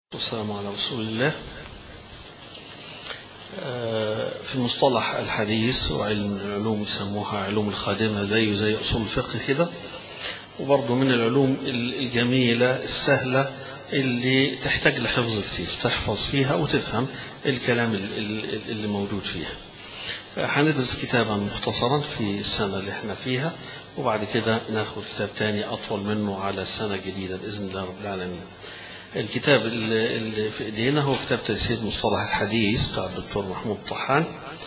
والسلام على رسول الله في مصطلح الحديث وعلم العلوم يسموها علوم الخادمة زي زي أصول الفقه كده وبرضه من العلوم الجميلة السهلة اللي تحتاج لحفظ كتير تحفظ فيها وتفهم الكلام اللي موجود فيها هندرس كتابا مختصرا في السنة اللي احنا فيها وبعد كده ناخد كتاب تاني أطول منه على السنة الجديدة بإذن الله رب العالمين الكتاب اللي في ايدينا هو كتاب تيسير مصطلح الحديث بتاع الدكتور محمود طحان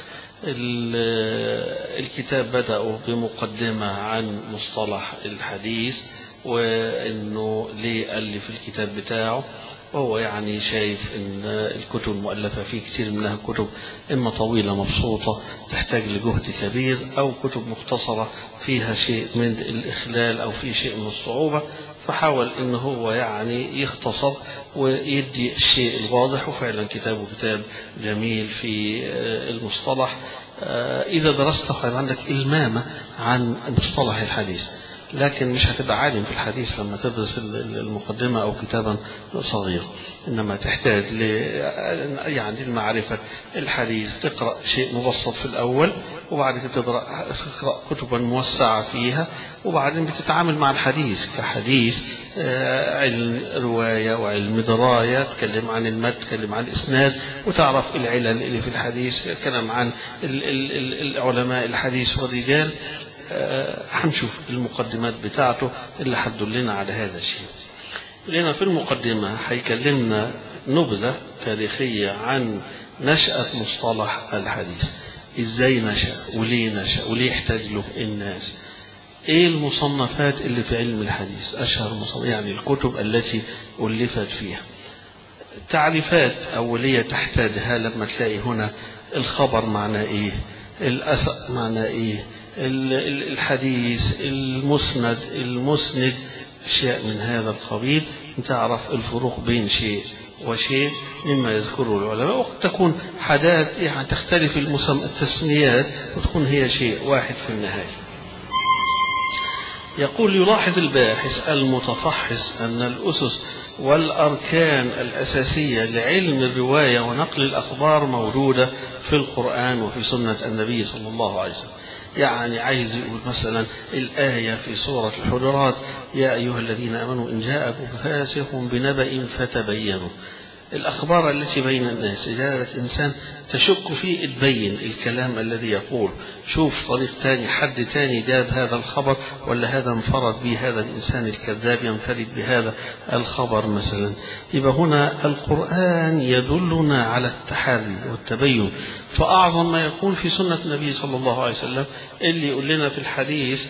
الكتاب بدأوا بمقدمة عن مصطلح الحديث وانه ليه ألف الكتاب بتاعه وهو يعني شايف ان الكتب المؤلفة فيه كتير منها كتب اما طويلة مبسوطة تحتاج لجهد كبير او كتب مختصرة فيها شيء من الاخلال او في شيء من الصعوبة فحاول ان هو يعني يختصر ويدي الشيء الواضح وفعلا كتابه كتاب جميل في المصطلح اذا درسته هيبقى عندك المامة عن مصطلح الحديث لكن مش هتبقى عالم في الحديث لما تدرس المقدمة أو كتابا صغير إنما تحتاج ل يعني المعرفة الحديث تقرأ شيء مبسط في الأول وبعد كده تقرأ كتبا موسعة فيها وبعدين بتتعامل مع الحديث كحديث علم رواية وعلم دراية تكلم عن المد تكلم عن الإسناد وتعرف العلل اللي في الحديث كلام عن العلماء الحديث والرجال هنشوف المقدمات بتاعته اللي هتدلنا على هذا الشيء لنا في المقدمة هيكلمنا نبذة تاريخية عن نشأة مصطلح الحديث ازاي نشأ وليه نشأ وليه يحتاج له الناس ايه المصنفات اللي في علم الحديث اشهر مصنف يعني الكتب التي ألفت فيها تعريفات أولية تحتاجها لما تلاقي هنا الخبر معناه ايه الأثر معناه ايه الحديث المسند المسند أشياء من هذا القبيل تعرف الفروق بين شيء وشيء مما يذكره العلماء وقد تكون حدات يعني تختلف التسميات وتكون هي شيء واحد في النهاية يقول يلاحظ الباحث المتفحص أن الأسس والأركان الأساسية لعلم الرواية ونقل الأخبار موجودة في القرآن وفي سنة النبي صلى الله عليه وسلم يعني عايز يقول مثلا الآية في سورة الحجرات يا أيها الذين آمنوا إن جاءكم فاسق بنبأ فتبينوا الأخبار التي بين الناس إذا إنسان تشك فيه تبين الكلام الذي يقول شوف طريق تاني حد تاني جاب هذا الخبر ولا هذا انفرد به هذا الإنسان الكذاب ينفرد بهذا الخبر مثلا يبقى هنا القرآن يدلنا على التحري والتبين فأعظم ما يكون في سنة النبي صلى الله عليه وسلم اللي يقول لنا في الحديث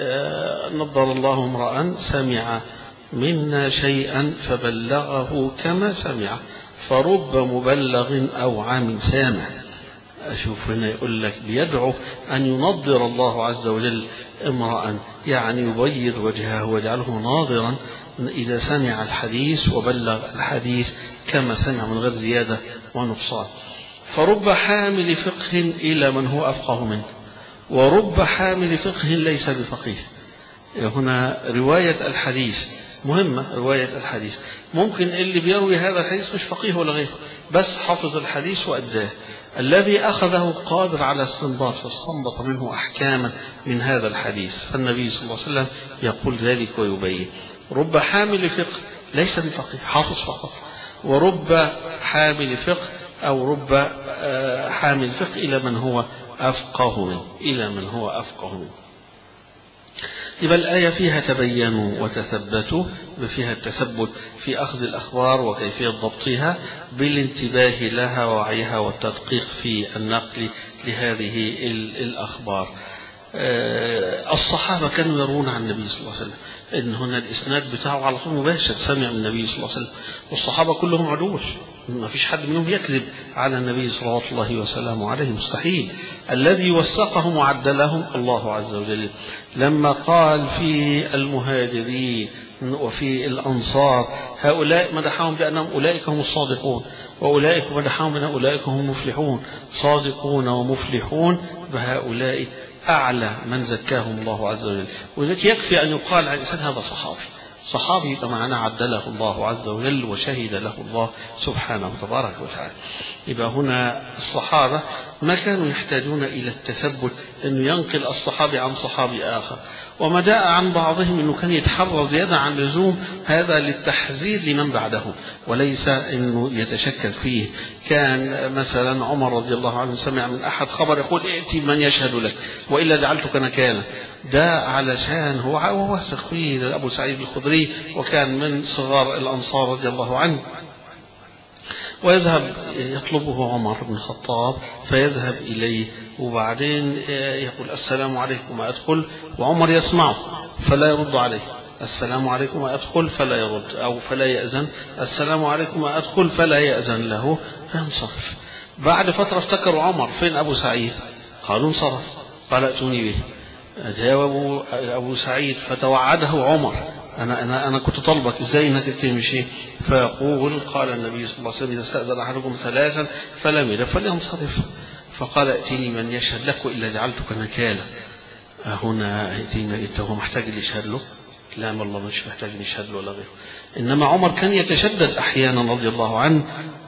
نضر الله امرأ سمع منا شيئا فبلغه كما سمع فرب مبلغ أو عام سامع أشوف هنا يقول لك بيدعو أن ينظر الله عز وجل امرأ يعني يبيض وجهه ويجعله ناظرا إذا سمع الحديث وبلغ الحديث كما سمع من غير زيادة ونقصان فرب حامل فقه إلى من هو أفقه منه ورب حامل فقه ليس بفقيه هنا رواية الحديث مهمة رواية الحديث ممكن اللي بيروي هذا الحديث مش فقيه ولا غيره بس حفظ الحديث وأداه الذي أخذه قادر على استنباط فاستنبط منه أحكاما من هذا الحديث فالنبي صلى الله عليه وسلم يقول ذلك ويبين رب حامل فقه ليس بفقيه حافظ فقط ورب حامل فقه أو رب حامل فقه إلى من هو أفقه منه إلى من هو أفقه منه يبقى الآية فيها تبينوا وتثبتوا فيها التثبت في أخذ الأخبار وكيفية ضبطها بالانتباه لها ووعيها والتدقيق في النقل لهذه الأخبار الصحابة كانوا يرون عن النبي صلى الله عليه وسلم إن هنا الإسناد بتاعه على طول مباشر سمع من النبي صلى الله عليه وسلم والصحابة كلهم عدول ما فيش حد منهم يكذب على النبي صلوات الله وسلامه عليه مستحيل الذي وثقهم وعدلهم الله عز وجل لما قال في المهاجرين وفي الأنصار هؤلاء مدحهم بأنهم أولئك هم الصادقون وأولئك مدحهم بأن أولئك هم المفلحون صادقون ومفلحون فهؤلاء أعلى من زكاهم الله عز وجل ولذلك يكفي أن يقال عن الإنسان هذا صحابي صحابي طبعا عدله الله عز وجل وشهد له الله سبحانه تبارك وتعالى يبقى هنا الصحابة ما كانوا يحتاجون إلى التثبت أنه ينقل الصحابي عن صحابي آخر وما جاء عن بعضهم أنه كان يتحرى زيادة عن اللزوم هذا للتحذير لمن بعده وليس أنه يتشكل فيه كان مثلا عمر رضي الله عنه سمع من أحد خبر يقول ائتي من يشهد لك وإلا جعلتك نكالا ده علشان هو واثق فيه أبو سعيد الخدري وكان من صغار الأنصار رضي الله عنه ويذهب يطلبه عمر بن الخطاب فيذهب إليه وبعدين يقول السلام عليكم أدخل وعمر يسمعه فلا يرد عليه السلام عليكم أدخل فلا يرد أو فلا يأذن السلام عليكم أدخل فلا يأذن له فينصرف بعد فترة افتكروا عمر فين أبو سعيد قالوا انصرف قال ائتوني به جاوب أبو سعيد فتوعده عمر أنا أنا أنا كنت طالبك إزاي إنك تمشي فيقول قال النبي صلى الله عليه وسلم إذا استأذن أحدكم ثلاثا فلم يدع فلينصرف فقال ائتني من يشهد لك وإلا جعلتك نكالا هنا ائتني هو محتاج اللي يشهد له لا والله مش محتاج يشهد له ولا غيره إنما عمر كان يتشدد أحيانا رضي الله عنه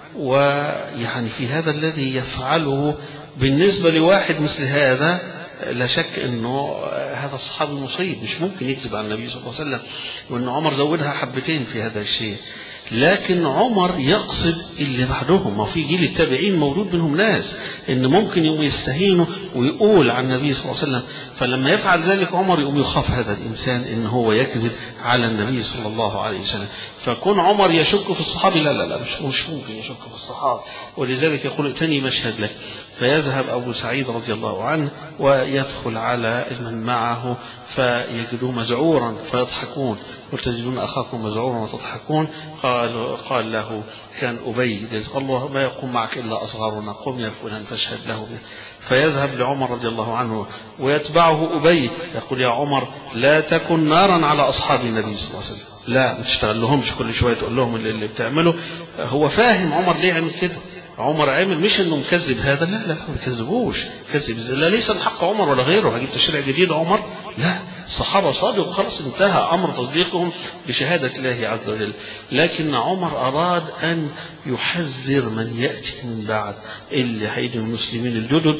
ويعني في هذا الذي يفعله بالنسبة لواحد مثل هذا لا شك انه هذا الصحابي مصيب مش ممكن يكذب على النبي صلى الله عليه وسلم وان عمر زودها حبتين في هذا الشيء لكن عمر يقصد اللي بعدهم ما في جيل التابعين موجود منهم ناس ان ممكن يقوم يستهينوا ويقول عن النبي صلى الله عليه وسلم فلما يفعل ذلك عمر يقوم يخاف هذا الانسان ان هو يكذب على النبي صلى الله عليه وسلم فكون عمر يشك في الصحابي لا لا لا مش, مش ممكن يشك في الصحابه ولذلك يقول ائتني مشهد لك فيذهب ابو سعيد رضي الله عنه ويدخل على من معه فيجدوه مذعورا فيضحكون وتجدون اخاكم مذعورا وتضحكون قال قال له كان ابي الله ما يقوم معك الا اصغرنا قم يا فلان فاشهد له به فيذهب لعمر رضي الله عنه ويتبعه أبي يقول يا عمر لا تكن نارا على أصحاب النبي صلى الله عليه وسلم لا ما تشتغل لهمش كل شوية تقول لهم اللي, اللي بتعمله هو فاهم عمر ليه عمل كده عمر عمل مش انه مكذب هذا لا لا ما بيكذبوش كذب لا ليس من حق عمر ولا غيره هجيب تشريع جديد عمر لا الصحابه صادقوا خلاص انتهى امر تصديقهم بشهاده الله عز وجل لكن عمر اراد ان يحذر من ياتي من بعد اللي هيجي المسلمين الجدد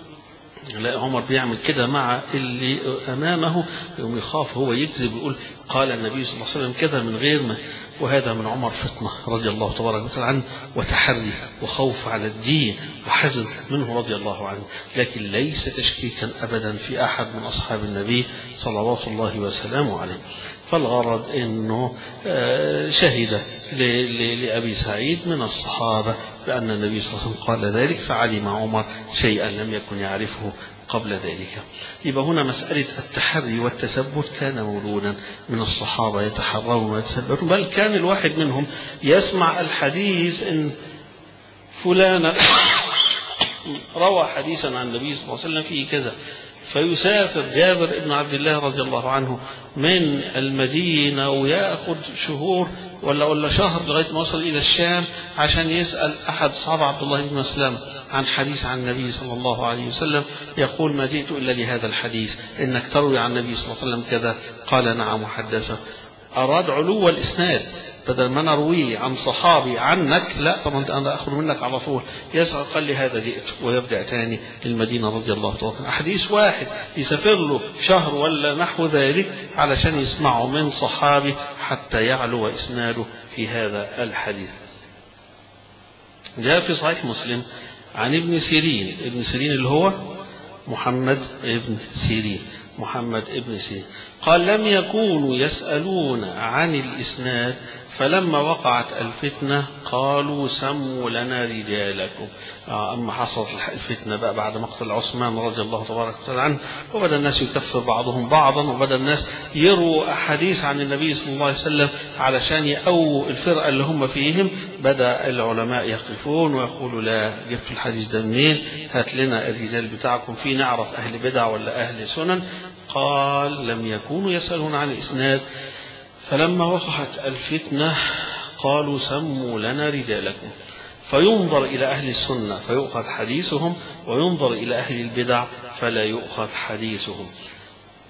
لا عمر بيعمل كده مع اللي امامه يوم يخاف هو يكذب ويقول قال النبي صلى الله عليه وسلم كذا من غير ما وهذا من عمر فطنه رضي الله تبارك وتعالى عنه وتحري وخوف على الدين وحزن منه رضي الله عنه لكن ليس تشكيكا ابدا في احد من اصحاب النبي صلوات الله وسلامه عليه فالغرض انه شهد لابي سعيد من الصحابه بان النبي صلى الله عليه وسلم قال ذلك فعلم عمر شيئا لم يكن يعرفه قبل ذلك يبقى هنا مسألة التحري والتثبت كان موجودا من الصحابة يتحرون ويتثبتون بل كان الواحد منهم يسمع الحديث إن فلانا روى حديثا عن النبي صلى الله عليه وسلم فيه كذا فيسافر جابر بن عبد الله رضي الله عنه من المدينة ويأخذ شهور ولا ولا شهر لغاية ما وصل إلى الشام عشان يسأل أحد صحابة عبد الله بن مسلم عن حديث عن النبي صلى الله عليه وسلم يقول ما جئت إلا لهذا الحديث إنك تروي عن النبي صلى الله عليه وسلم كذا قال نعم وحدثه أراد علو الإسناد بدل ما انا ارويه عن صحابي عنك لا طبعا انا اخذ منك على طول يسأل قال لي هذا جئت ويرجع تاني للمدينه رضي الله عنه حديث واحد يسافر له شهر ولا نحو ذلك علشان يسمعه من صحابي حتى يعلو اسناده في هذا الحديث جاء في صحيح مسلم عن ابن سيرين ابن سيرين اللي هو محمد ابن سيرين محمد ابن سيرين قال لم يكونوا يسألون عن الإسناد فلما وقعت الفتنة قالوا سموا لنا رجالكم أما حصلت الفتنة بقى بعد مقتل عثمان رضي الله تبارك وتعالى عنه وبدأ الناس يكفر بعضهم بعضا وبدأ الناس يروا أحاديث عن النبي صلى الله عليه وسلم علشان يقووا الفرقة اللي هم فيهم بدأ العلماء يقفون ويقولوا لا جبت الحديث ده منين هات لنا الرجال بتاعكم في نعرف أهل بدع ولا أهل سنن قال لم يكونوا يسألون عن الإسناد فلما وقعت الفتنة قالوا سموا لنا رجالكم فينظر إلى أهل السنة فيؤخذ حديثهم وينظر إلى أهل البدع فلا يؤخذ حديثهم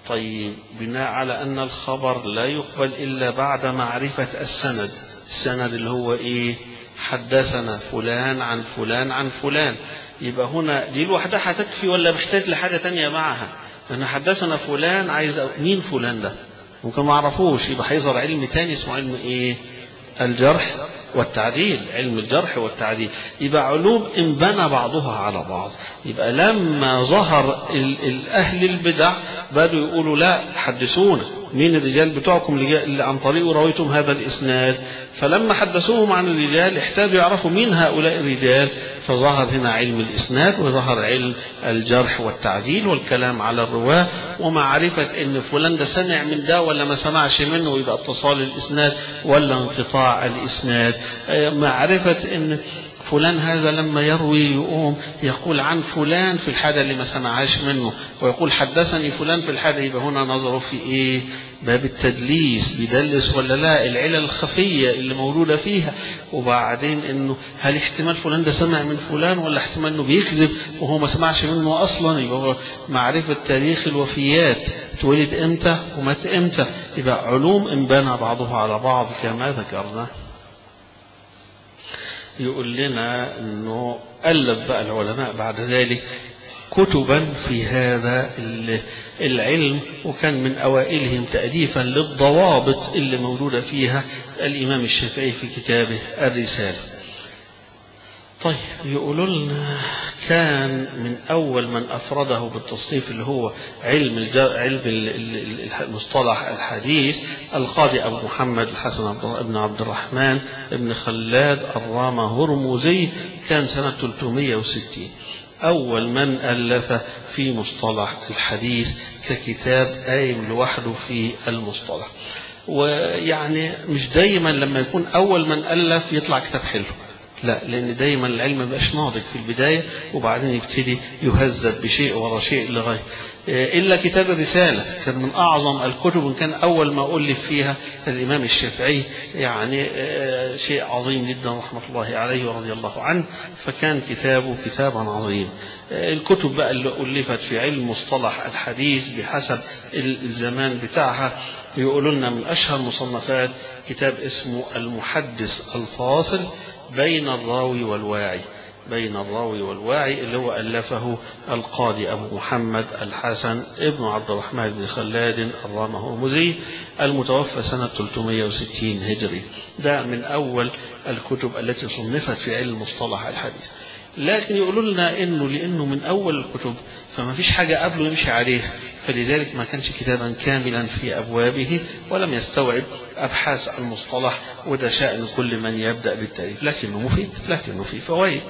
طيب بناء على أن الخبر لا يقبل إلا بعد معرفة السند السند اللي هو إيه حدثنا فلان عن فلان عن فلان يبقى هنا دي لوحدها هتكفي ولا محتاج لحاجة تانية معها لأن حدثنا فلان عايز أ- مين فلان ده ممكن ما اعرفوش يبقى هيظهر علم تاني اسمه علم ايه الجرح والتعديل علم الجرح والتعديل يبقى علوم انبنى بعضها على بعض يبقى لما ظهر ال- ال- أهل البدع بدوا يقولوا لا حدثونا مين الرجال بتوعكم اللي جا- اللي عن طريقه رويتم هذا الإسناد فلما حدثوهم عن الرجال احتاجوا يعرفوا مين هؤلاء الرجال فظهر هنا علم الإسناد وظهر علم الجرح والتعديل والكلام على الرواة ومعرفة ان فلان ده سمع من ده ولا ما سمعش منه يبقى اتصال الإسناد ولا انقطاع الإسناد آه، معرفة ان فلان هذا لما يروي يقوم يقول عن فلان في الحاجة اللي ما سمعهاش منه ويقول حدثني فلان في الحاجة يبقى هنا نظره في ايه باب التدليس بيدلس ولا لا العلل الخفية اللي موجودة فيها وبعدين انه هل احتمال فلان ده سمع من فلان ولا احتمال انه بيكذب وهو ما سمعش منه اصلا يبقى هو معرفة تاريخ الوفيات اتولد امتى ومات امتى يبقى علوم انبنى بعضها على بعض كما ذكرنا يقول لنا انه الف بقى العلماء بعد ذلك كتبا في هذا ال- العلم وكان من اوائلهم تاليفا للضوابط اللي موجوده فيها الامام الشافعي في كتابه الرساله. طيب يقولوا لنا كان من أول من أفرده بالتصنيف اللي هو علم الج... علم ال- ال- ال- المصطلح الحديث القاضي أبو محمد الحسن عبد الر- بن عبد الرحمن بن خلاد الرامة هرمزي كان سنة 360 أول من ألف في مصطلح الحديث ككتاب قايم لوحده في المصطلح ويعني مش دايما لما يكون أول من ألف يطلع كتاب حلو لا لأن دايما العلم ما بيبقاش ناضج في البداية وبعدين يبتدي يهذب بشيء ورا شيء لغاية إلا كتاب الرسالة كان من أعظم الكتب وإن كان أول ما ألف فيها الإمام الشافعي يعني آه، شيء عظيم جدا رحمة الله عليه ورضي الله عنه فكان كتابه كتابا عظيم آه، الكتب بقى اللي ألفت في علم مصطلح الحديث بحسب ال- الزمان بتاعها يقولوا لنا من أشهر مصنفات كتاب اسمه المحدث الفاصل بين الراوي والواعي بين الراوي والواعي اللي هو ألفه القاضي أبو محمد الحسن ابن عبد الرحمن بن خلاد الرامة هرمزي المتوفى سنة 360 هجري ده من أول الكتب التي صنفت في علم مصطلح الحديث لكن يقولوا لنا انه لانه من اول الكتب فما فيش حاجه قبله يمشي عليها فلذلك ما كانش كتابا كاملا في ابوابه ولم يستوعب ابحاث المصطلح وده شان كل من يبدا بالتاليف لكنه مفيد لكنه فيه فوائد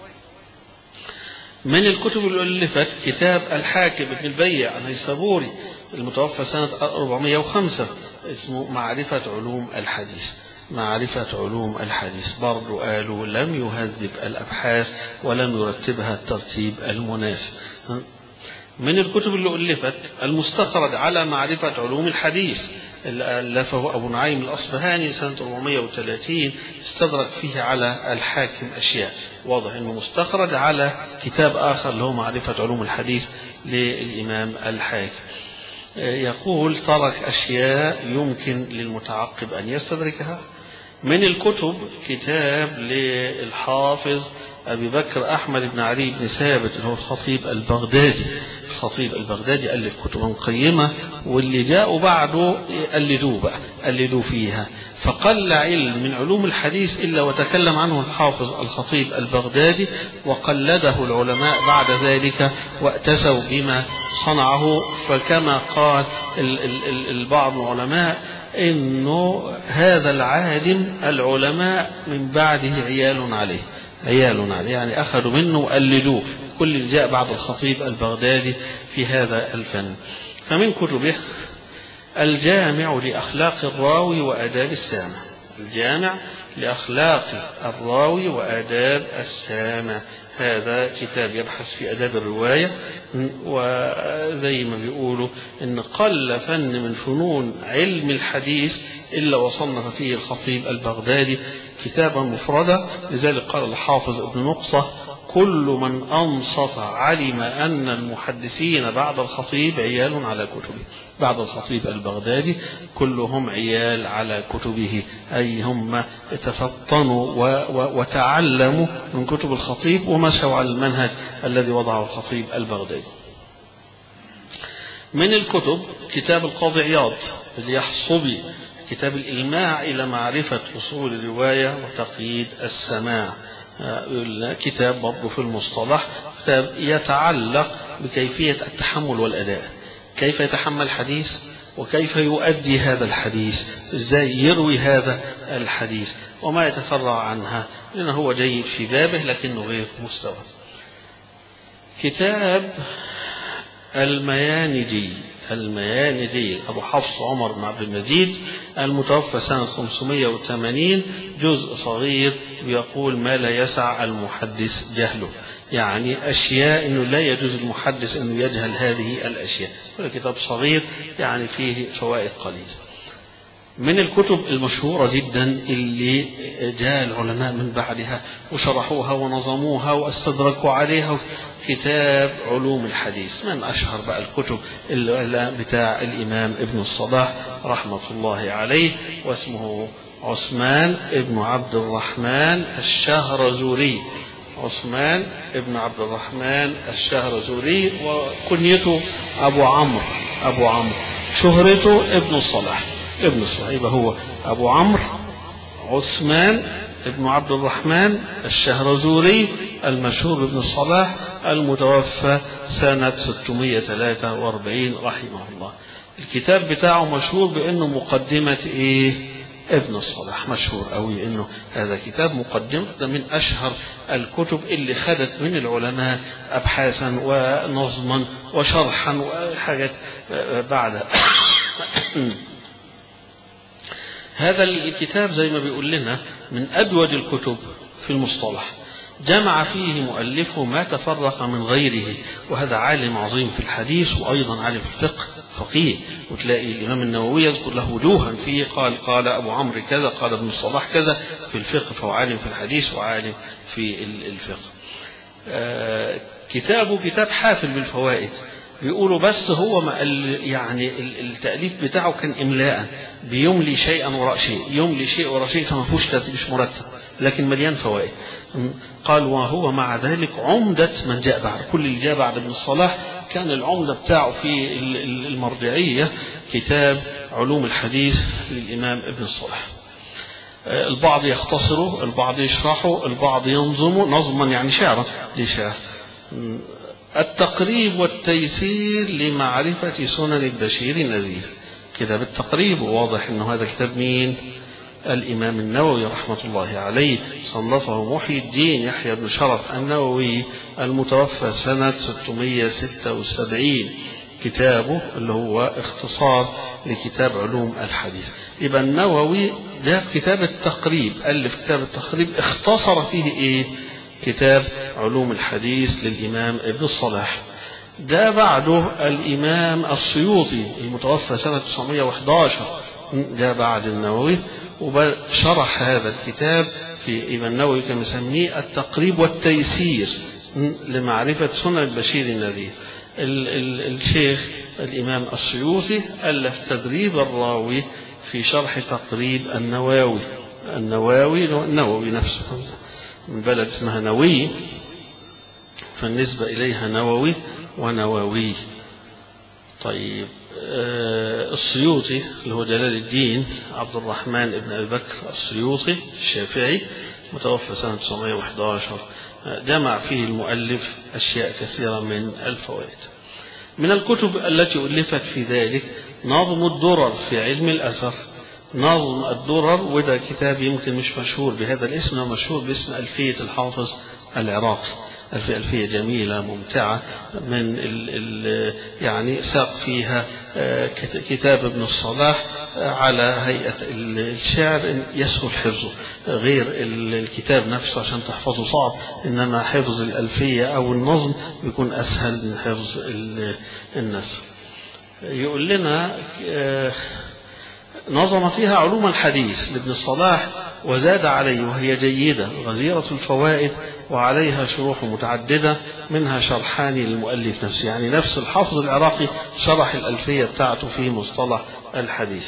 من الكتب اللي ألفت كتاب الحاكم ابن البيع النيسابوري المتوفى سنة 405 اسمه معرفة علوم الحديث معرفة علوم الحديث برضو قالوا لم يهذب الأبحاث ولم يرتبها الترتيب المناسب من الكتب اللي ألفت المستخرج على معرفة علوم الحديث اللي ألفه أبو نعيم الأصبهاني سنة 430 استدرك فيه على الحاكم أشياء واضح أنه مستخرج على كتاب آخر اللي هو معرفة علوم الحديث للإمام الحاكم يقول ترك أشياء يمكن للمتعقب أن يستدركها من الكتب كتاب للحافظ أبي بكر أحمد بن علي بن ثابت اللي هو الخطيب البغدادي الخطيب البغدادي ألف كتبا قيمة واللي جاءوا بعده قلدوه بقى قلدوه فيها فقل علم من علوم الحديث إلا وتكلم عنه الحافظ الخطيب البغدادي وقلده العلماء بعد ذلك واتسوا بما صنعه فكما قال البعض من العلماء انه هذا العالم العلماء من بعده عيال عليه عيال عليه يعني اخذوا منه وقلدوه كل اللي جاء بعد الخطيب البغدادي في هذا الفن فمن كتبه الجامع لاخلاق الراوي واداب السامع الجامع لاخلاق الراوي واداب السامع هذا كتاب يبحث في أداب الرواية وزي ما بيقولوا إن قل فن من فنون علم الحديث إلا وصنف فيه الخطيب البغدادي كتابا مفردا لذلك قال الحافظ ابن نقطة كل من أنصف علم أن المحدثين بعد الخطيب عيال على كتبه بعد الخطيب البغدادي كلهم عيال على كتبه أي هم تفطنوا وتعلموا من كتب الخطيب ومشوا على المنهج الذي وضعه الخطيب البغدادي من الكتب كتاب القاضي عياض اليحصبي كتاب الإلماع إلى معرفة أصول الرواية وتقييد السماع كتاب برضه في المصطلح كتاب يتعلق بكيفية التحمل والأداء كيف يتحمل الحديث وكيف يؤدي هذا الحديث ازاي يروي هذا الحديث وما يتفرع عنها لأنه هو جيد في بابه لكنه غير مستوى كتاب الميانجي الميانجي أبو حفص عمر بن عبد المجيد المتوفى سنة 580 جزء صغير بيقول ما لا يسع المحدث جهله يعني أشياء أنه لا يجوز المحدث أنه يجهل هذه الأشياء هذا كتاب صغير يعني فيه فوائد قليلة من الكتب المشهورة جدا اللي جاء العلماء من بعدها وشرحوها ونظموها واستدركوا عليها كتاب علوم الحديث من أشهر بقى الكتب بتاع الإمام ابن الصلاح رحمة الله عليه واسمه عثمان ابن عبد الرحمن الشهرزوري عثمان ابن عبد الرحمن الشهرزوري وكنيته أبو عمرو أبو عمرو شهرته ابن الصلاح ابن الصلاح يبقى هو أبو عمرو عثمان ابن عبد الرحمن الشهرزوري المشهور ابن الصلاح المتوفى سنة 643 رحمه الله الكتاب بتاعه مشهور بأنه مقدمة إيه ابن الصلاح مشهور قوي انه هذا كتاب مقدم ده من اشهر الكتب اللي خدت من العلماء ابحاثا ونظما وشرحا وحاجات بعد هذا الكتاب زي ما بيقول لنا من أدود الكتب في المصطلح جمع فيه مؤلفه ما تفرق من غيره وهذا عالم عظيم في الحديث وأيضا عالم في الفقه فقيه وتلاقي الإمام النووي يذكر له وجوها فيه قال قال أبو عمرو كذا قال ابن الصلاح كذا في الفقه فهو عالم في الحديث وعالم في الفقه آه كتابه كتاب حافل بالفوائد بيقولوا بس هو ما يعني التأليف بتاعه كان إملاء بيملي شيئا وراء شيء يملي شيء وراء شيء فما فيهوش مش مرتب لكن مليان فوائد قال وهو مع ذلك عمدة من جاء بعد كل اللي جاء بعد ابن الصلاح كان العمدة بتاعه في المرجعية كتاب علوم الحديث للإمام ابن الصلاح البعض يختصره البعض يشرحه البعض ينظمه نظما يعني شعرا دي شعر التقريب والتيسير لمعرفة سنن البشير النذير كتاب التقريب واضح أنه هذا كتاب مين الإمام النووي رحمة الله عليه صنفه محي الدين يحيى بن شرف النووي المتوفى سنة 676 كتابه اللي هو اختصار لكتاب علوم الحديث يبقى النووي ده كتاب التقريب ألف كتاب التقريب اختصر فيه ايه كتاب علوم الحديث للإمام ابن الصلاح ده بعده الإمام السيوطي المتوفى سنة 911 ده بعد النووي وشرح هذا الكتاب في ابن النووي كان مسميه التقريب والتيسير لمعرفة سنن البشير النذير ال ال الشيخ الإمام السيوطي ألف تدريب الراوي في شرح تقريب النواوي النواوي النووي نفسه من بلد اسمها نوي فالنسبة إليها نووي ونواوي طيب آه السيوطي اللي هو جلال الدين عبد الرحمن بن أبي بكر السيوطي الشافعي متوفى سنة 911 جمع فيه المؤلف أشياء كثيرة من الفوائد من الكتب التي ألفت في ذلك نظم الدرر في علم الأثر نظم الدرر وده كتاب يمكن مش مشهور بهذا الاسم هو مشهور باسم ألفية الحافظ العراقي ألفية, ألفية جميلة ممتعة من ال ال يعني ساق فيها كتاب ابن الصلاح على هيئة الشعر يسهل حفظه غير الكتاب نفسه عشان تحفظه صعب إنما حفظ الألفية أو النظم بيكون أسهل من حفظ النثر يقول لنا نظم فيها علوم الحديث لابن الصلاح وزاد عليه وهي جيدة غزيرة الفوائد وعليها شروح متعددة منها شرحان للمؤلف نفسه يعني نفس الحافظ العراقي شرح الألفية بتاعته في مصطلح الحديث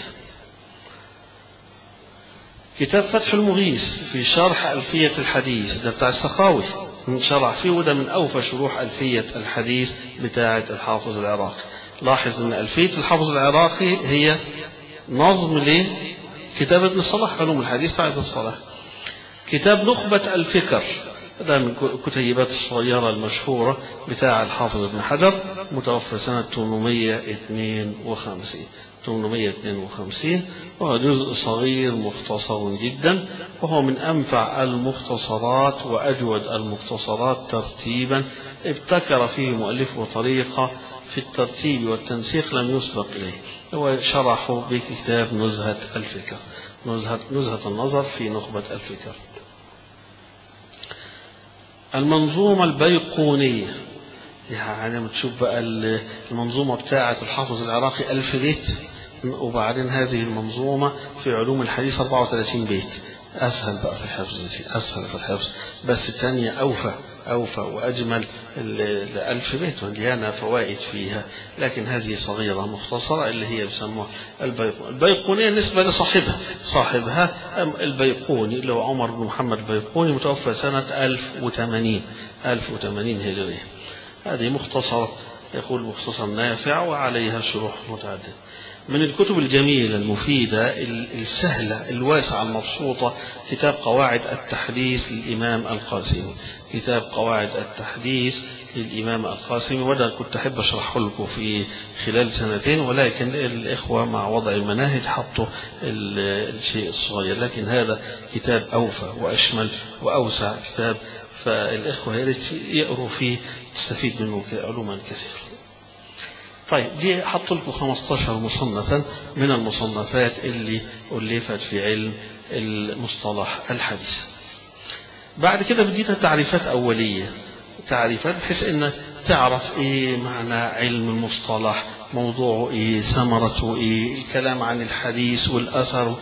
كتاب فتح المغيث في شرح ألفية الحديث ده بتاع السخاوي شرح فيه وده من أوفى شروح ألفية الحديث بتاعة الحافظ العراقي لاحظ أن ألفية الحافظ العراقي هي نظم لكتاب ابن الصلاح علوم الحديث بتاع ابن الصلاح كتاب نخبة الفكر ده من الكتيبات الصغيرة المشهورة بتاع الحافظ ابن حجر متوفى سنة 852 852 وهو جزء صغير مختصر جدا وهو من أنفع المختصرات وأجود المختصرات ترتيبا ابتكر فيه مؤلفه طريقة في الترتيب والتنسيق لم يسبق إليه هو شرحه بكتاب نزهة الفكر نزهة, نزهة النظر في نخبة الفكر المنظومة البيقونية يعني لما تشوف بقى المنظومة بتاعة الحافظ العراقي ألف بيت وبعدين هذه المنظومة في علوم الحديث 34 بيت أسهل بقى في الحفظ أسهل في الحفظ بس الثانية أوفى أوفى وأجمل الألف بيت مليانة فوائد فيها لكن هذه صغيرة مختصرة اللي هي بيسموها البيقونية البيقونية نسبة لصاحبها صاحبها البيقوني اللي هو عمر بن محمد البيقوني متوفى سنة 1080 1080 هجرية هذه مختصرة يقول مختصر نافع وعليها شروح متعددة من الكتب الجميلة المفيدة السهلة الواسعة المبسوطة كتاب قواعد التحديث للإمام القاسمي كتاب قواعد التحديث للإمام القاسمي وده كنت أحب أشرحه لكم في خلال سنتين ولكن الإخوة مع وضع المناهج حطوا الشيء الصغير لكن هذا كتاب أوفى وأشمل وأوسع كتاب فالإخوة يريد يقروا فيه تستفيد منه علوما كثيرة طيب دي حط لكم 15 مصنفا من المصنفات اللي ألفت في علم المصطلح الحديث بعد كده بدينا تعريفات أولية تعريفات بحيث ان تعرف ايه معنى علم المصطلح موضوعه ايه ثمرته ايه الكلام عن الحديث والاثر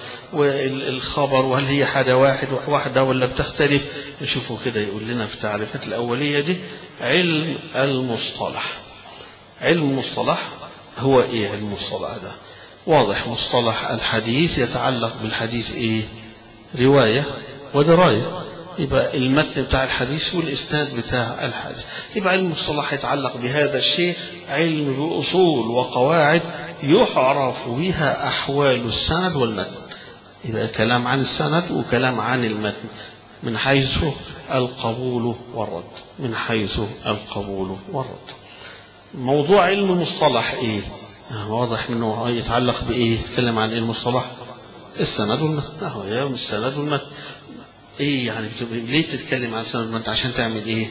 والخبر وهل هي حاجه واحد واحده ولا بتختلف نشوفوا كده يقول لنا في التعريفات الاوليه دي علم المصطلح علم المصطلح هو ايه علم المصطلح ده واضح مصطلح الحديث يتعلق بالحديث ايه روايه ودرايه يبقى المتن بتاع الحديث والإسناد بتاع الحديث يبقى علم المصطلح يتعلق بهذا الشيء علم بأصول وقواعد يعرف بها أحوال السند والمتن يبقى كلام عن السند وكلام عن المتن من حيث القبول والرد من حيث القبول والرد موضوع علم المصطلح ايه واضح انه يتعلق بايه يتكلم عن ايه المصطلح السند والمتن اهو يا السند والمتن ايه يعني ليه تتكلم عن سند المتن عشان تعمل ايه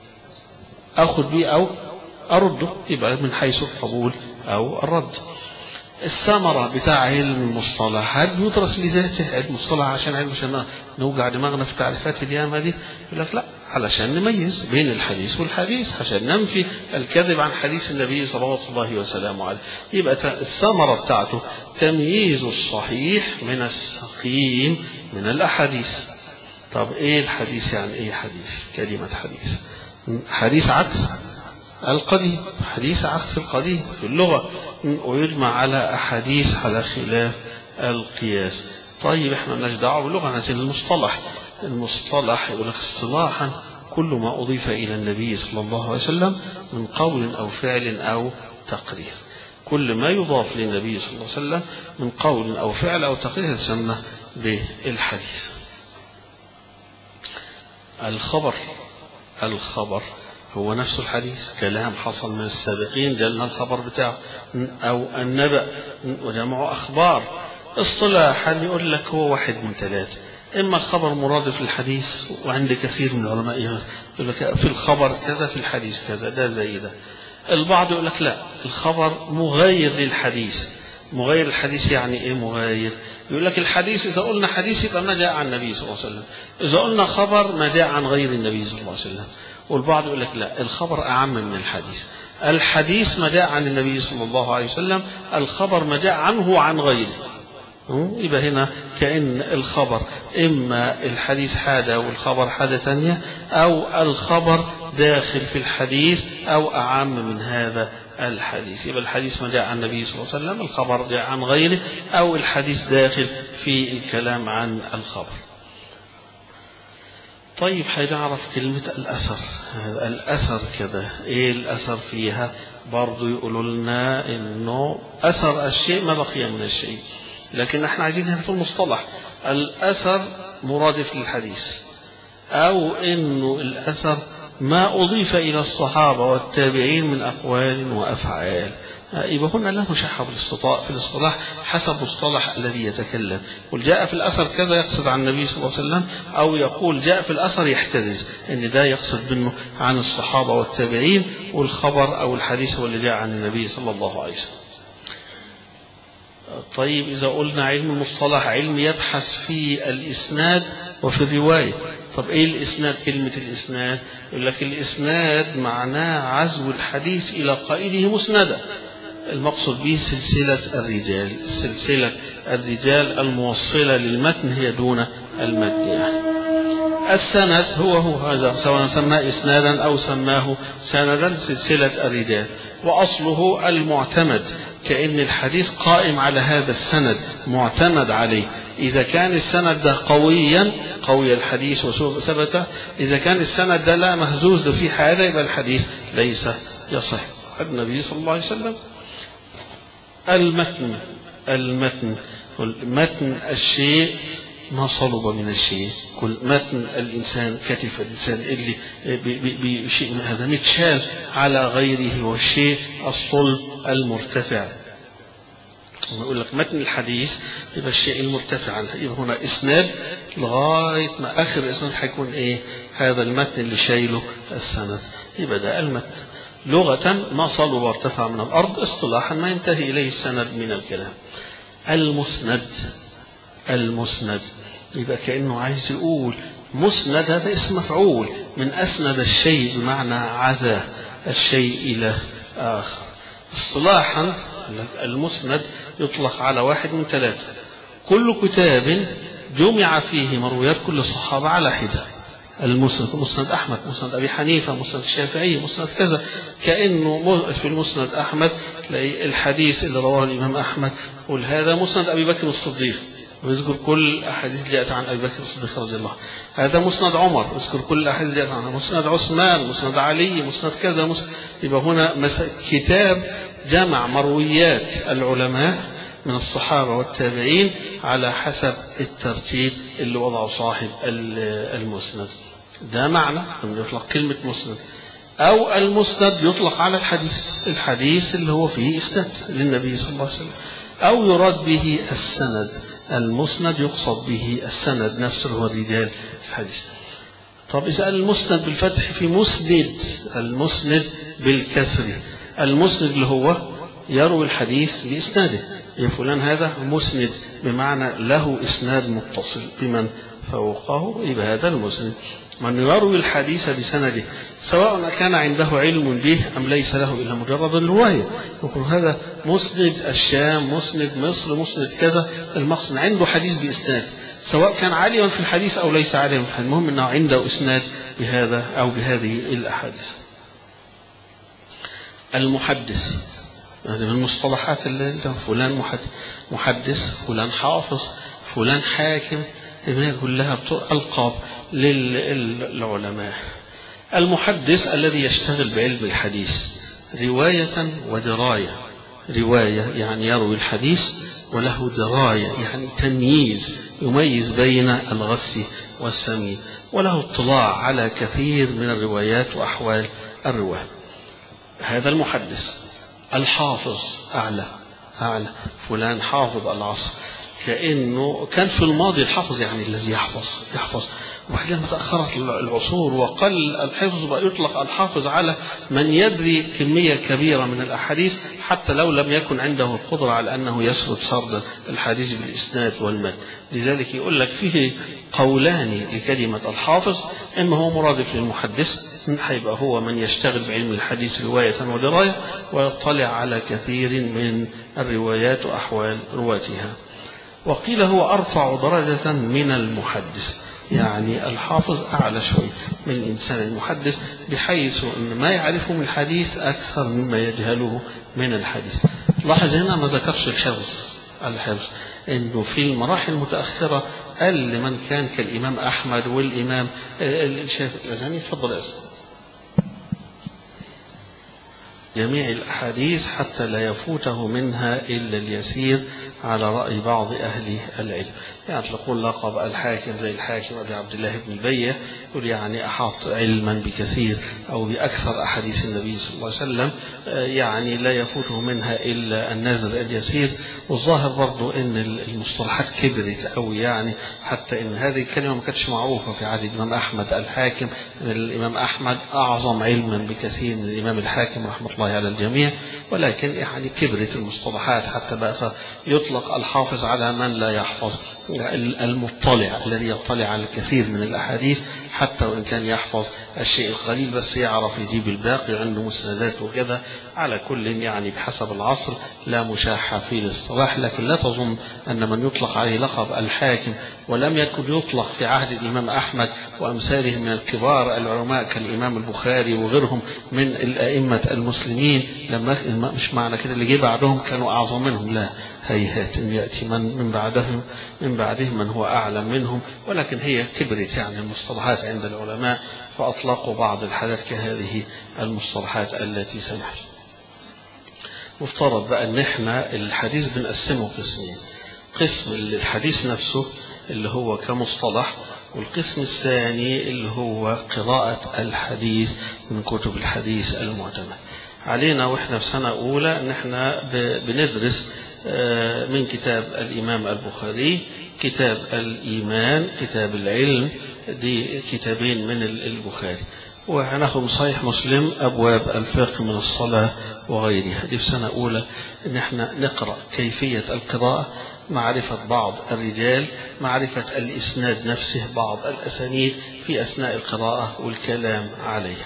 اخذ بيه او ارده يبقى من حيث القبول او الرد الثمرة بتاع علم المصطلح هل يدرس لذاته علم المصطلح عشان علم عشان نوجع دماغنا في تعريفات الياما دي يقول لك لا علشان نميز بين الحديث والحديث عشان ننفي الكذب عن حديث النبي صلوات الله وسلامه عليه يبقى الثمرة بتاعته تمييز الصحيح من السقيم من الأحاديث طب ايه الحديث يعني ايه حديث كلمة حديث حديث عكس القديم حديث عكس القديم في اللغة ويجمع على أحاديث على خلاف القياس طيب احنا مالناش دعوه باللغه عايزين المصطلح المصطلح يقول لك اصطلاحا كل ما اضيف الى النبي صلى الله عليه وسلم من قول او فعل او تقرير كل ما يضاف للنبي صلى الله عليه وسلم من قول او فعل او تقرير يسمى بالحديث الخبر الخبر هو نفس الحديث كلام حصل من السابقين جلنا الخبر بتاعه أو النبأ وجمعوا أخبار اصطلاحا يقول لك هو واحد من ثلاثة إما الخبر مرادف للحديث وعند كثير من العلماء يقول لك في الخبر كذا في الحديث كذا ده زي ده البعض يقول لك لا الخبر مغاير للحديث مغاير الحديث يعني ايه مغاير يقول لك الحديث اذا قلنا حديث يبقى ما جاء عن النبي صلى الله عليه وسلم اذا قلنا خبر ما جاء عن غير النبي صلى الله عليه وسلم والبعض يقول لك لا الخبر اعم من الحديث الحديث ما جاء عن النبي صلى الله عليه وسلم الخبر ما جاء عنه عن غيره يبقى هنا كأن الخبر إما الحديث حاجة والخبر حاجة ثانية أو الخبر داخل في الحديث أو أعم من هذا الحديث يبقى الحديث ما جاء عن النبي صلى الله عليه وسلم الخبر جاء عن غيره أو الحديث داخل في الكلام عن الخبر طيب هنعرف كلمة الأثر الأثر كده إيه الأثر فيها برضو يقولوا لنا إنه أثر الشيء ما بقي من الشيء لكن احنا عايزين هنا في المصطلح الأثر مرادف للحديث أو إنه الأثر ما أضيف إلى الصحابة والتابعين من أقوال وأفعال يبقى هنا لا مشحة في الاستطاع في الاصطلاح حسب مصطلح الذي يتكلم قل جاء في الأثر كذا يقصد عن النبي صلى الله عليه وسلم أو يقول جاء في الأثر يحترز إن ده يقصد منه عن الصحابة والتابعين والخبر أو الحديث هو اللي جاء عن النبي صلى الله عليه وسلم طيب إذا قلنا علم المصطلح علم يبحث في الإسناد وفي الرواية طب إيه الإسناد كلمة الإسناد يقول لك الإسناد معناه عزو الحديث إلى قائله مسندا المقصود به سلسلة الرجال سلسلة الرجال الموصلة للمتن هي دون المتن يعني. السند هو هو هذا سواء سماه إسنادا أو سماه سندا سلسلة الرجال وأصله المعتمد كأن الحديث قائم على هذا السند معتمد عليه إذا كان السند ده قويا قوي الحديث وثبت إذا كان السند ده لا مهزوز في حاجة يبقى الحديث ليس يصح النبي صلى الله عليه وسلم المتن المتن متن الشيء ما صلب من الشيء كل متن الإنسان كتف الإنسان اللي بشيء من هذا متشال على غيره والشيء الصلب المرتفع يقول لك متن الحديث يبقى الشيء المرتفع يبقى هنا إسناد لغاية ما آخر إسناد حيكون إيه هذا المتن اللي شايله السند يبقى ده المتن لغة ما صلب وارتفع من الأرض اصطلاحا ما ينتهي إليه السند من الكلام المسند المسند يبقى كأنه عايز يقول مسند هذا اسم مفعول من أسند الشيء بمعنى عزى الشيء إلى آخر اصطلاحا المسند يطلق على واحد من ثلاثة كل كتاب جمع فيه مرويات كل صحابة على حدة المسند مسند أحمد مسند أبي حنيفة مسند الشافعي مسند كذا كأنه في المسند أحمد تلاقي الحديث اللي رواه الإمام أحمد يقول هذا مسند أبي بكر الصديق ويذكر كل الأحاديث اللي جاءت عن أبي بكر الصديق رضي الله هذا مسند عمر يذكر كل الأحاديث اللي جاءت عنه مسند عثمان مسند علي مسند كذا مسند يبقى هنا مس... كتاب جمع مرويات العلماء من الصحابة والتابعين على حسب الترتيب اللي وضعه صاحب المسند ده معنى لما يطلق كلمة مسند أو المسند يطلق على الحديث الحديث اللي هو فيه إسناد للنبي صلى الله عليه وسلم أو يراد به السند المسند يقصد به السند نفسه هو رجال الحديث طب إذا المسند بالفتح في مسند المسند بالكسر المسند اللي هو يروي الحديث بإسناده يا فلان هذا مسند بمعنى له إسناد متصل بمن فوقه يبقى هذا المسند من يروي الحديث بسنده سواء كان عنده علم به أم ليس له إلا مجرد الرواية يقول هذا مسند الشام مسند مصر مسند كذا المقصد عنده حديث بإسناد سواء كان عالما في الحديث أو ليس عالما في الحديث المهم أنه عنده إسناد بهذا أو بهذه الأحاديث المحدث هذه من المصطلحات اللي فلان محدث فلان حافظ فلان حاكم هي كلها ألقاب للعلماء المحدث الذي يشتغل بعلم الحديث رواية ودراية رواية يعني يروي الحديث وله دراية يعني تمييز يميز بين الغث والسمين وله اطلاع على كثير من الروايات وأحوال الرواة هذا المحدث الحافظ أعلى أعلى فلان حافظ العصر كأنه كان في الماضي الحافظ يعني الذي يحفظ يحفظ وبعدين لما تأخرت العصور وقل الحفظ بقى يطلق الحافظ على من يدري كمية كبيرة من الأحاديث حتى لو لم يكن عنده القدرة على أنه يسرد سرد الحديث بالإسناد والمد لذلك يقول لك فيه قولان لكلمة الحافظ إما هو مرادف للمحدث هيبقى هو من يشتغل في علم الحديث رواية ودراية ويطلع على كثير من الروايات وأحوال رواتها وقيل هو أرفع درجة من المحدث يعني الحافظ أعلى شوي من الإنسان المحدث بحيث أن ما يعرفه من الحديث أكثر مما يجهله من الحديث لاحظ هنا ما ذكرش الحفظ الحفظ انه في المراحل المتاخره قال لمن كان كالامام احمد والامام الشافعي الازهري تفضل يا جميع الاحاديث حتى لا يفوته منها الا اليسير على راي بعض اهل العلم يعني تقول لقب الحاكم زي الحاكم أبي عبد الله بن البية يقول يعني أحاط علما بكثير أو بأكثر أحاديث النبي صلى الله عليه وسلم يعني لا يفوته منها إلا النازل اليسير والظاهر برضو أن المصطلحات كبرت أو يعني حتى أن هذه الكلمة ما كانتش معروفة في عهد الإمام أحمد الحاكم أن الإمام أحمد أعظم علما بكثير من الإمام الحاكم رحمة الله على الجميع ولكن يعني كبرت المصطلحات حتى بقى يطلق الحافظ على من لا يحفظ المطلع الذي يطلع على الكثير من الأحاديث حتى وإن كان يحفظ الشيء القليل بس يعرف يجيب الباقي عنده مسندات وكذا على كل يعني بحسب العصر لا مشاحة في الاصطلاح لكن لا تظن أن من يطلق عليه لقب الحاكم ولم يكن يطلق في عهد الإمام أحمد وأمثاله من الكبار العلماء كالإمام البخاري وغيرهم من الأئمة المسلمين لما مش معنى كده اللي جه بعدهم كانوا أعظم منهم لا هيهات إن يأتي من من بعدهم من بعدهم من هو أعلم منهم ولكن هي كبرت يعني المصطلحات عند العلماء فأطلقوا بعض الحالات كهذه المصطلحات التي سمحت مفترض بقى ان احنا الحديث بنقسمه قسمين قسم الحديث نفسه اللي هو كمصطلح والقسم الثاني اللي هو قراءة الحديث من كتب الحديث المعتمد علينا واحنا في سنة أولى ان احنا بندرس من كتاب الإمام البخاري كتاب الإيمان كتاب العلم دي كتابين من البخاري وهناخد صحيح مسلم أبواب الفقه من الصلاة وغيرها دي في سنة أولى إن احنا نقرأ كيفية القراءة معرفة بعض الرجال معرفة الإسناد نفسه بعض الأسانيد في أثناء القراءة والكلام عليها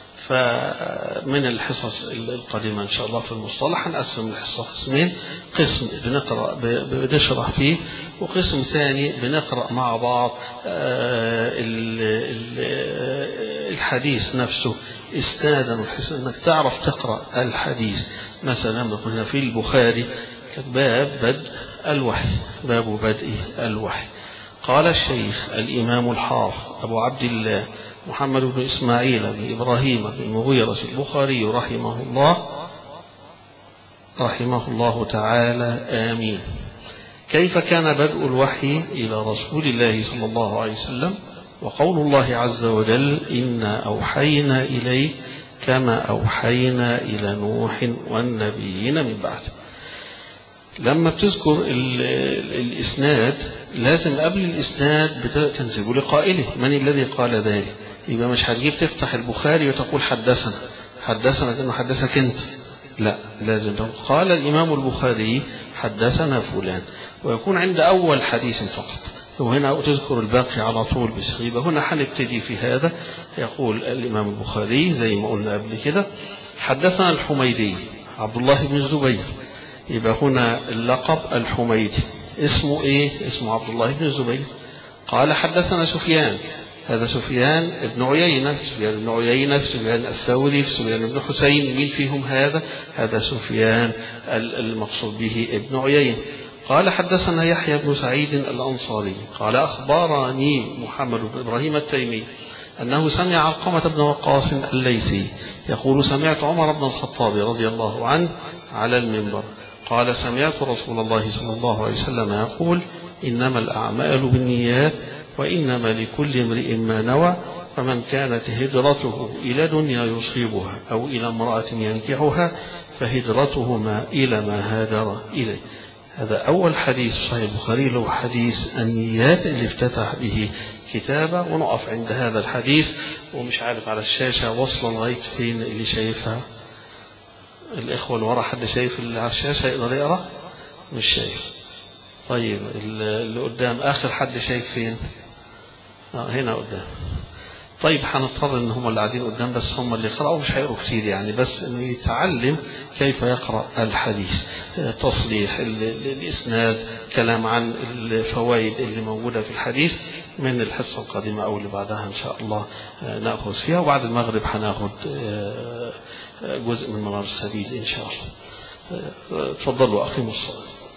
فمن الحصص القادمة إن شاء الله في المصطلح هنقسم الحصة قسمين قسم بنقرأ بنشرح فيه وقسم ثاني بنقرأ مع بعض الحديث نفسه استادا بحيث انك تعرف تقرأ الحديث مثلا هنا في البخاري باب بدء الوحي باب بدء الوحي قال الشيخ الإمام الحافظ أبو عبد الله محمد بن إسماعيل بن إبراهيم بن مغيرة البخاري رحمه الله رحمه الله تعالى آمين كيف كان بدء الوحي إلى رسول الله صلى الله عليه وسلم وقول الله عز وجل إنا أوحينا إليك كما أوحينا إلى نوح والنبيين من بعده لما بتذكر الإسناد لازم قبل الإسناد تنسب لقائله من الذي قال ذلك يبقى مش هتجيب تفتح البخاري وتقول حدثنا حدثنا كأنه حدثك أنت لا لازم تقول قال الإمام البخاري حدثنا فلان ويكون عند أول حديث فقط وهنا تذكر الباقي على طول بس يبقى هنا هنبتدي في هذا يقول الإمام البخاري زي ما قلنا قبل كده حدثنا الحميدي عبد الله بن الزبير يبقى هنا اللقب الحميدي اسمه ايه اسمه عبد الله بن الزبير قال حدثنا سفيان هذا سفيان بن عيينة سفيان بن عيينة في سفيان الثوري في سفيان بن حسين مين فيهم هذا هذا سفيان المقصود به ابن عيينة قال حدثنا يحيى بن سعيد الأنصاري قال أخبرني محمد بن إبراهيم التيمي أنه سمع علقمة بن وقاص الليثي يقول سمعت عمر بن الخطاب رضي الله عنه على المنبر قال سمعت رسول الله صلى الله عليه وسلم يقول إنما الأعمال بالنيات وإنما لكل امرئ ما نوى فمن كانت هجرته إلى دنيا يصيبها أو إلى امرأة ينكحها فهجرته ما إلى ما هاجر إليه هذا أول حديث صحيح البخاري له حديث النيات اللي افتتح به كتابه ونقف عند هذا الحديث ومش عارف على الشاشة وصل لغاية فين اللي شايفها الإخوة اللي ورا حد شايف اللي على الشاشة يقدر يقرأ مش شايف طيب اللي قدام آخر حد شايف فين آه هنا قدام طيب هنضطر ان هم اللي قاعدين قدام بس هم اللي يقرأوا مش هيقروا كتير يعني بس انه يتعلم كيف يقرأ الحديث تصليح الاسناد كلام عن الفوائد اللي موجودة في الحديث من الحصة القادمة او اللي بعدها ان شاء الله ناخذ فيها وبعد المغرب هناخد جزء من منار السبيل ان شاء الله تفضلوا اقيموا الصلاه